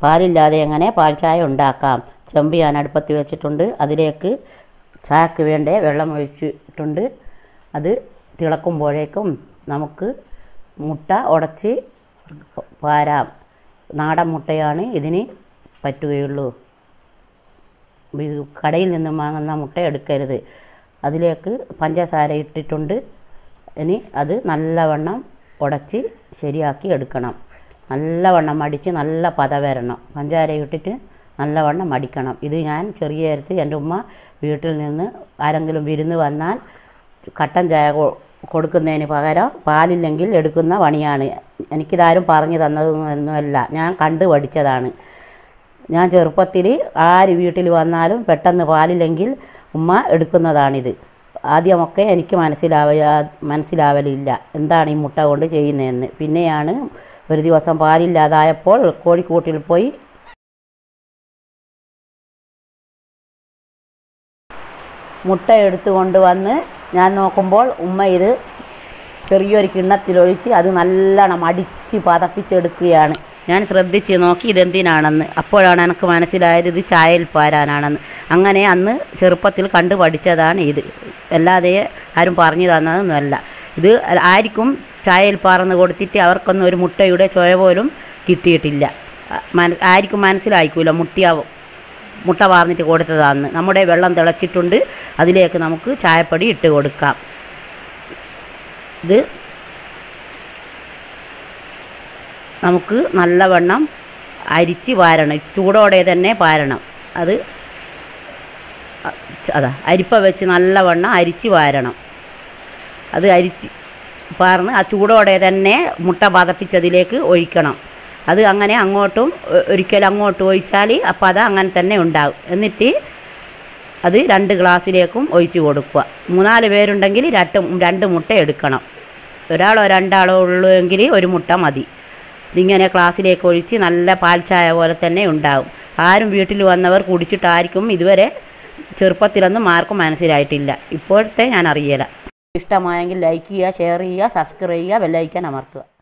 പാലില്ലാതെ എങ്ങനെ പാൽ ചായ ഉണ്ടാക്കാം ചെമ്പ് ഞാൻ അടുപ്പത്ത് വെച്ചിട്ടുണ്ട് അതിലേക്ക് ചായക്ക് വേണ്ട വെള്ളം ഒഴിച്ചിട്ടുണ്ട് അത് തിളക്കുമ്പോഴേക്കും നമുക്ക് മുട്ട ഉടച്ച് പാരാം നാടൻ മുട്ടയാണ് ഇതിന് പറ്റുകയുള്ളൂ ഇത് കടയിൽ നിന്നും വാങ്ങുന്ന മുട്ട എടുക്കരുത് അതിലേക്ക് പഞ്ചസാര ഇട്ടിട്ടുണ്ട് ഇനി അത് നല്ലവണ്ണം ഉടച്ച് ശരിയാക്കി എടുക്കണം നല്ലവണ്ണം മടിച്ച് നല്ല പത വരണം പഞ്ചസാര ഇട്ടിട്ട് നല്ലവണ്ണം മടിക്കണം ഇത് ഞാൻ ചെറിയ നേരത്ത് എൻ്റെ ഉമ്മ വീട്ടിൽ നിന്ന് ആരെങ്കിലും വിരുന്ന് വന്നാൽ കട്ടൻ ചായ കൊ- കൊടുക്കുന്നതിന് പകരം പാലില്ലെങ്കിൽ എടുക്കുന്ന പണിയാണ് എനിക്കിതാരും പറഞ്ഞു തന്നതൊന്നുമല്ല ഞാൻ കണ്ടു പഠിച്ചതാണ് ഞാൻ ചെറുപ്പത്തിൽ ആര് വീട്ടിൽ വന്നാലും പെട്ടെന്ന് പാലില്ലെങ്കിൽ ഉമ്മ എടുക്കുന്നതാണിത് ആദ്യമൊക്കെ എനിക്ക് മനസ്സിലാവ മനസ്സിലാവലില്ല എന്താണ് ഈ മുട്ട കൊണ്ട് ചെയ്യുന്നതെന്ന് പിന്നെയാണ് ഒരു ദിവസം പാലില്ലാതായപ്പോൾ കോഴിക്കൂട്ടിൽ പോയി മുട്ട എടുത്തു കൊണ്ടുവന്ന് ഞാൻ നോക്കുമ്പോൾ ഉമ്മ ഇത് ചെറിയൊരു കിണ്ണത്തിലൊഴിച്ച് അത് നല്ലോണം അടിച്ച് പതപ്പിച്ചെടുക്കുകയാണ് ഞാൻ ശ്രദ്ധിച്ച് നോക്കി ഇതെന്തിനാണെന്ന് അപ്പോഴാണ് എനിക്ക് മനസ്സിലായത് ഇത് ചായയിൽ പാരാനാണെന്ന് അങ്ങനെ അന്ന് ചെറുപ്പത്തിൽ കണ്ടു പഠിച്ചതാണ് ഇത് അല്ലാതെ ആരും പറഞ്ഞു തന്നതൊന്നുമല്ല ഇത് ആർക്കും ചായയിൽ പാർന്ന് കൊടുത്തിട്ട് അവർക്കൊന്നും ഒരു മുട്ടയുടെ ചുവ പോലും കിട്ടിയിട്ടില്ല മന- ആർക്കും മനസ്സിലായിക്കൂല മുട്ടിയാവും മുട്ട വാർന്നിട്ട് കൊടുത്തതാന്ന് നമ്മുടെ വെള്ളം തിളച്ചിട്ടുണ്ട് അതിലേക്ക് നമുക്ക് ചായപ്പൊടി ഇട്ട് കൊടുക്കാം ഇത് നമുക്ക് നല്ലവണ്ണം അരിച്ച് വാരണം ചൂടോടെ തന്നെ പാരണം അത് അ- അതാ അരിപ്പ വെച്ച് നല്ലവണ്ണം അരിച്ച് വാരണം അത് അരിച്ച് പാർന്ന് ആ ചൂടോടെ തന്നെ മുട്ട പതപ്പിച്ചതിലേക്ക് ഒഴിക്കണം അത് അങ്ങനെ അങ്ങോട്ടും ഒ- ഒരിക്കലും അങ്ങോട്ട് ഒഴിച്ചാൽ അപ്പം അത് അങ്ങനെ തന്നെ ഉണ്ടാവും എന്നിട്ട് അത് രണ്ട് ഗ്ലാസ്സിലേക്കും ഒഴിച്ച് കൊടുക്കുക മൂന്നാല് പേരുണ്ടെങ്കിൽ രണ്ട് രണ്ട് മുട്ട എടുക്കണം ഒരാളോ രണ്ടാളോ ഉള്ളൂ എങ്കിൽ ഒരു മുട്ട മതി ഇതിങ്ങനെ ക്ലാസ്സിലേക്ക് ഒഴിച്ച് നല്ല പാൽ ചായ പോലെ തന്നെ ഉണ്ടാവും ആരും വീട്ടിൽ വന്നവർ കുടിച്ചിട്ടായിരിക്കും ഇതുവരെ ചെറുപ്പത്തിലൊന്നും ആർക്കും മനസ്സിലായിട്ടില്ല ഇപ്പോഴത്തെ ഞാൻ അറിയില്ല ഇഷ്ടമായെങ്കിൽ ലൈക്ക് ചെയ്യുക ഷെയർ ചെയ്യുക സബ്സ്ക്രൈബ് ചെയ്യുക ബെല്ലൈക്കൻ അമർത്തുക